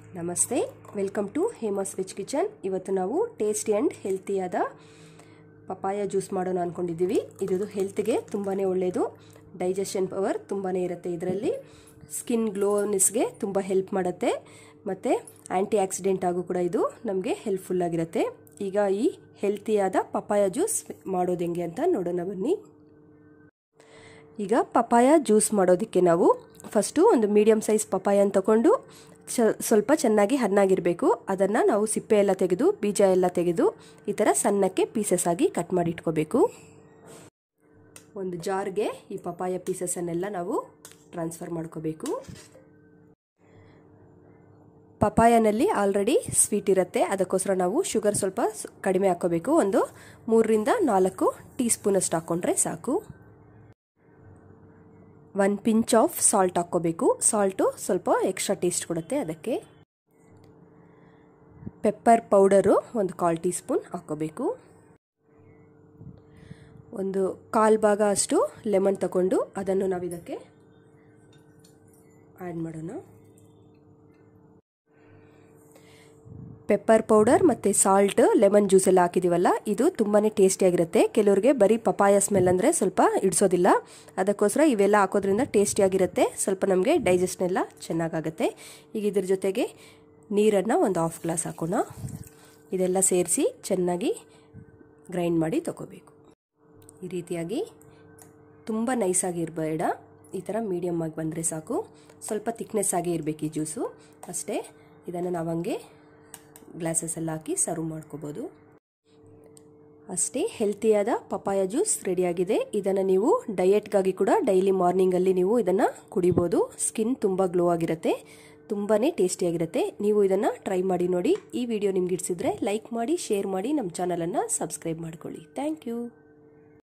ನಮಸ್ತೆ welcome to Hema's veg kitchen ಇವತ್ತು ನಾವು ಟೇಸ್ಟಿ ಆ್ಯಂಡ್ ಹೆಲ್ತಿಯಾದ ಪಪಾಯ ಜ್ಯೂಸ್ ಮಾಡೋಣ ಅಂದ್ಕೊಂಡಿದ್ದೀವಿ ಇದು ಹೆಲ್ತ್ಗೆ ತುಂಬಾ ಒಳ್ಳೆಯದು ಡೈಜೆಷನ್ ಪವರ್ ತುಂಬಾ ಇರುತ್ತೆ ಇದರಲ್ಲಿ ಸ್ಕಿನ್ ಗ್ಲೋನೆಸ್ಗೆ ತುಂಬ ಹೆಲ್ಪ್ ಮಾಡುತ್ತೆ ಮತ್ತು ಆ್ಯಂಟಿ ಆಕ್ಸಿಡೆಂಟ್ ಆಗು ಕೂಡ ಇದು ನಮಗೆ ಹೆಲ್ಪ್ಫುಲ್ಲಾಗಿರುತ್ತೆ ಈಗ ಈ ಹೆಲ್ತಿಯಾದ ಪಪಾಯ ಜ್ಯೂಸ್ ಮಾಡೋದು ಹೆಂಗೆ ಅಂತ ನೋಡೋಣ ಬನ್ನಿ ಈಗ ಪಪಾಯ ಜ್ಯೂಸ್ ಮಾಡೋದಕ್ಕೆ ನಾವು ಫಸ್ಟು ಒಂದು ಮೀಡಿಯಮ್ ಸೈಜ್ ಪಪಾಯನ ತಗೊಂಡು ಚ ಸ್ವಲ್ಪ ಚೆನ್ನಾಗಿ ಹಣ್ಣಾಗಿರಬೇಕು ಅದನ್ನು ನಾವು ಸಿಪ್ಪೆ ಎಲ್ಲ ತೆಗೆದು ಬೀಜ ಎಲ್ಲ ತೆಗೆದು ಈ ಥರ ಸಣ್ಣಕ್ಕೆ ಪೀಸಸ್ ಆಗಿ ಕಟ್ ಮಾಡಿ ಇಟ್ಕೋಬೇಕು ಒಂದು ಜಾರ್ಗೆ ಈ ಪಪಾಯ ಪೀಸಸನ್ನೆಲ್ಲ ನಾವು ಟ್ರಾನ್ಸ್ಫರ್ ಮಾಡ್ಕೋಬೇಕು ಪಪಾಯನಲ್ಲಿ ಆಲ್ರೆಡಿ ಸ್ವೀಟ್ ಇರುತ್ತೆ ಅದಕ್ಕೋಸ್ಕರ ನಾವು ಶುಗರ್ ಸ್ವಲ್ಪ ಕಡಿಮೆ ಹಾಕ್ಕೋಬೇಕು ಒಂದು ಮೂರರಿಂದ ನಾಲ್ಕು ಟೀ ಸ್ಪೂನಷ್ಟು ಹಾಕ್ಕೊಂಡ್ರೆ ಸಾಕು ಒನ್ ಪಿಂಚ್ ಆಫ್ ಸಾಲ್ಟ್ ಹಾಕ್ಕೋಬೇಕು ಸಾಲ್ಟು ಸ್ವಲ್ಪ ಎಕ್ಸ್ಟ್ರಾ ಟೇಸ್ಟ್ ಕೊಡುತ್ತೆ ಅದಕ್ಕೆ ಪೆಪ್ಪರ್ ಪೌಡರು ಒಂದು ಕಾಲು ಟೀ ಸ್ಪೂನ್ ಹಾಕ್ಕೋಬೇಕು ಒಂದು ಕಾಲು ಭಾಗ ಅಷ್ಟು ಲೆಮನ್ ತಗೊಂಡು ಅದನ್ನು ನಾವು ಇದಕ್ಕೆ ಆ್ಯಡ್ ಮಾಡೋಣ ಪೆಪ್ಪರ್ ಪೌಡರ್ ಮತ್ತು ಸಾಲ್ಟ್ ಲೆಮನ್ ಜ್ಯೂಸ್ ಎಲ್ಲ ಹಾಕಿದ್ದೀವಲ್ಲ ಇದು ತುಂಬಾ ಟೇಸ್ಟಿಯಾಗಿರುತ್ತೆ ಕೆಲವರಿಗೆ ಬರೀ ಪಪಾಯ ಸ್ಮೆಲ್ ಅಂದರೆ ಸ್ವಲ್ಪ ಇಡಿಸೋದಿಲ್ಲ ಅದಕ್ಕೋಸ್ಕರ ಇವೆಲ್ಲ ಹಾಕೋದ್ರಿಂದ ಟೇಸ್ಟಿಯಾಗಿರುತ್ತೆ ಸ್ವಲ್ಪ ನಮಗೆ ಡೈಜೆಷನ್ ಎಲ್ಲ ಚೆನ್ನಾಗಾಗುತ್ತೆ ಈಗ ಇದ್ರ ಜೊತೆಗೆ ನೀರನ್ನು ಒಂದು ಹಾಫ್ ಗ್ಲಾಸ್ ಹಾಕೋಣ ಇದೆಲ್ಲ ಸೇರಿಸಿ ಚೆನ್ನಾಗಿ ಗ್ರೈಂಡ್ ಮಾಡಿ ತಗೋಬೇಕು ಈ ರೀತಿಯಾಗಿ ತುಂಬ ನೈಸಾಗಿ ಇರಬೇಡ ಈ ಥರ ಮೀಡಿಯಮ್ ಆಗಿ ಬಂದರೆ ಸಾಕು ಸ್ವಲ್ಪ ತಿಕ್ನೆಸ್ ಆಗಿ ಇರಬೇಕು ಈ ಜ್ಯೂಸು ಅಷ್ಟೇ ಇದನ್ನು ನಾವು ಹಂಗೆ ಗ್ಲಾಸಸ್ ಎಲ್ಲ ಹಾಕಿ ಸರ್ವ್ ಮಾಡ್ಕೋಬೋದು ಅಷ್ಟೇ ಹೆಲ್ತಿಯಾದ ಪಪಾಯ ಜ್ಯೂಸ್ ರೆಡಿಯಾಗಿದೆ ಇದನ್ನು ನೀವು ಡಯೆಟ್ಗಾಗಿ ಕೂಡ ಡೈಲಿ ಮಾರ್ನಿಂಗಲ್ಲಿ ನೀವು ಇದನ್ನು ಕುಡಿಬೋದು ಸ್ಕಿನ್ ತುಂಬ ಗ್ಲೋ ಆಗಿರುತ್ತೆ ತುಂಬಾ ಟೇಸ್ಟಿಯಾಗಿರುತ್ತೆ ನೀವು ಇದನ್ನು ಟ್ರೈ ಮಾಡಿ ನೋಡಿ ಈ ವಿಡಿಯೋ ನಿಮ್ಗೆ ಇಡಿಸಿದ್ರೆ ಲೈಕ್ ಮಾಡಿ ಶೇರ್ ಮಾಡಿ ನಮ್ಮ ಚಾನಲನ್ನು ಸಬ್ಸ್ಕ್ರೈಬ್ ಮಾಡ್ಕೊಳ್ಳಿ ಥ್ಯಾಂಕ್ ಯು